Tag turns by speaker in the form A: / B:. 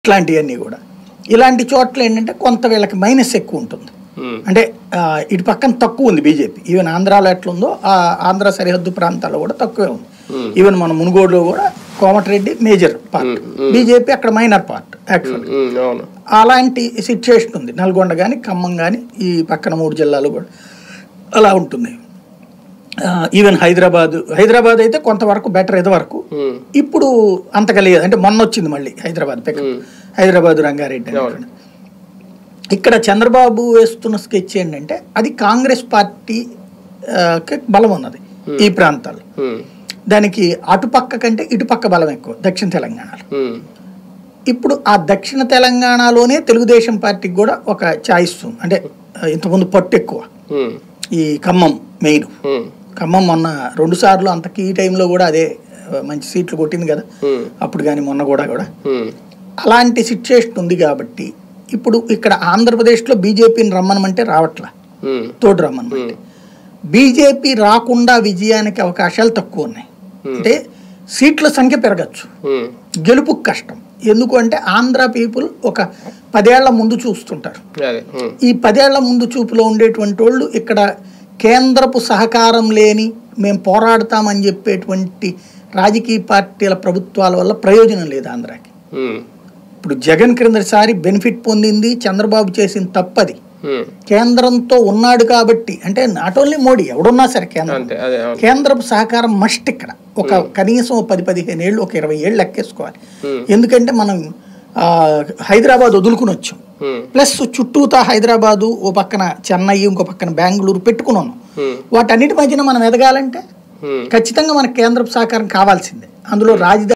A: ఇట్లాంటివన్నీ కూడా ఇలాంటి చోట్ల ఏంటంటే కొంత వీళ్ళకి మైనస్ ఎక్కువ ఉంటుంది
B: ఉమ్,
A: అంటే ఆ, ఇటు పక్కన తక్కువ ఉంది బీజేపీ ఈవెన్ ఆంధ్రాలో ఎట్లుందో ఆ ఆంధ్ర సరిహద్దు ప్రాంతాల్లో కూడా తక్కువే ఉంది ఈవెన్ మన మునుగోడులో కూడా కోమటిరెడ్డి మేజర్ పార్ట్ బీజేపీ అక్కడ మైనర్ పార్ట్ యాక్చువల్
B: ఉమ్, అవును
A: అలాంటి సిచ్యుయేషన్ ఉంది నల్గొండ కానీ ఖమ్మం కానీ ఈ పక్కన మూడు జిల్లాలు కూడా అలా ఉంటుంది ఈవెన్ హైదరాబాద్ హైదరాబాద్ అయితే కొంతవరకు బెటర్ ఇదివరకు
B: ఉమ్,
A: ఇప్పుడు అంతగా లేదు అంటే మొన్న వచ్చింది మళ్ళీ హైదరాబాద్ పిక్ హైదరాబాద్ రంగారెడ్డి అనేటువంటి. ఇక్కడ చంద్రబాబు వేస్తున్న స్కెచ్ ఏంటంటే అది కాంగ్రెస్ పార్టీ ఆ, కి బలం ఉన్నది ఈ ప్రాంతాల్లో
B: ఉమ్,
A: దానికి అటుపక్క కంటే ఇటుపక్క బలం ఎక్కువ దక్షిణ తెలంగాణలో
B: ఉమ్,
A: ఇప్పుడు ఆ దక్షిణ తెలంగాణలోనే తెలుగుదేశం పార్టీకి కూడా ఒక ఛాయిస్ ఉంది అంటే ఆ, ఇంతకుముందు పట్టు ఎక్కువ
B: ఉమ్,
A: ఈ ఖమ్మం మెయిన్
B: ఉమ్,
A: ఖమ్మం మొన్న రెండు సార్లు అంతకి ఈ టైంలో కూడా అదే ఆ, మంచి సీట్లు కొట్టింది కదా
B: ఉమ్,
A: అప్పుడు కానీ మొన్న కూడా కూడా
B: ఉమ్,
A: అలాంటి సిచ్యుయేషన్ ఉంది కాబట్టి ఇప్పుడు ఇక్కడ ఆంధ్రప్రదేశ్లో బీజేపీని రమ్మనమంటే రావట్లా
B: ఉమ్,
A: తోడు రమ్మనమంటే బీజేపీ రాకుండా విజయానికి అవకాశాలు తక్కువ ఉన్నాయి అంటే సీట్ల సంఖ్య పెరగచ్చు
B: ఉమ్,
A: గెలుపు కష్టం ఎందుకు అంటే ఆంధ్ర పీపుల్ ఒక పదేళ్ల ముందు చూస్తుంటారు
B: అదే ఉమ్,
A: ఈ పదేళ్ల ముందు చూపులో ఉండేటువంటి వాళ్ళు ఇక్కడ కేంద్రపు సహకారం లేని మేము పోరాడతామని చెప్పేటువంటి రాజకీయ పార్టీల ప్రభుత్వాల వల్ల ప్రయోజనం లేదు ఆంధ్రాకి
B: ఉమ్,
A: ఇప్పుడు జగన్ క్రిందసారి బెనిఫిట్ పొందింది చంద్రబాబు చేసిన తప్పది
B: ఉమ్,
A: కేంద్రంతో ఉన్నాడు కాబట్టి అంటే నాట్ ఓన్లీ మోడీ ఎవడున్నా సరే కేంద్రం
B: అంతే అదే అవును
A: కేంద్రపు సహకారం మస్ట్ ఇక్కడ ఒక కనీసం ఓ పది పదిహేను ఏళ్ళు ఒక ఇరవై ఏళ్ళు లెక్కేసుకోవాలి
B: Hmm.
A: ఎందుకంటే మనం ఆ, హైదరాబాద్ వదులుకుని వచ్చాం
B: ఉమ్,
A: ప్లస్ చుట్టూతా హైదరాబాదు ఓ పక్కన చెన్నై ఇంకో పక్కన బెంగళూరు పెట్టుకున్నాం
B: ఉమ్,
A: వాటన్నిటి మధ్యన మనం ఎదగాలంటే
B: ఉమ్.
A: ఖచ్చితంగా మనకు కేంద్రపు సహకారం కావాల్సిందే అందులో రాజధాని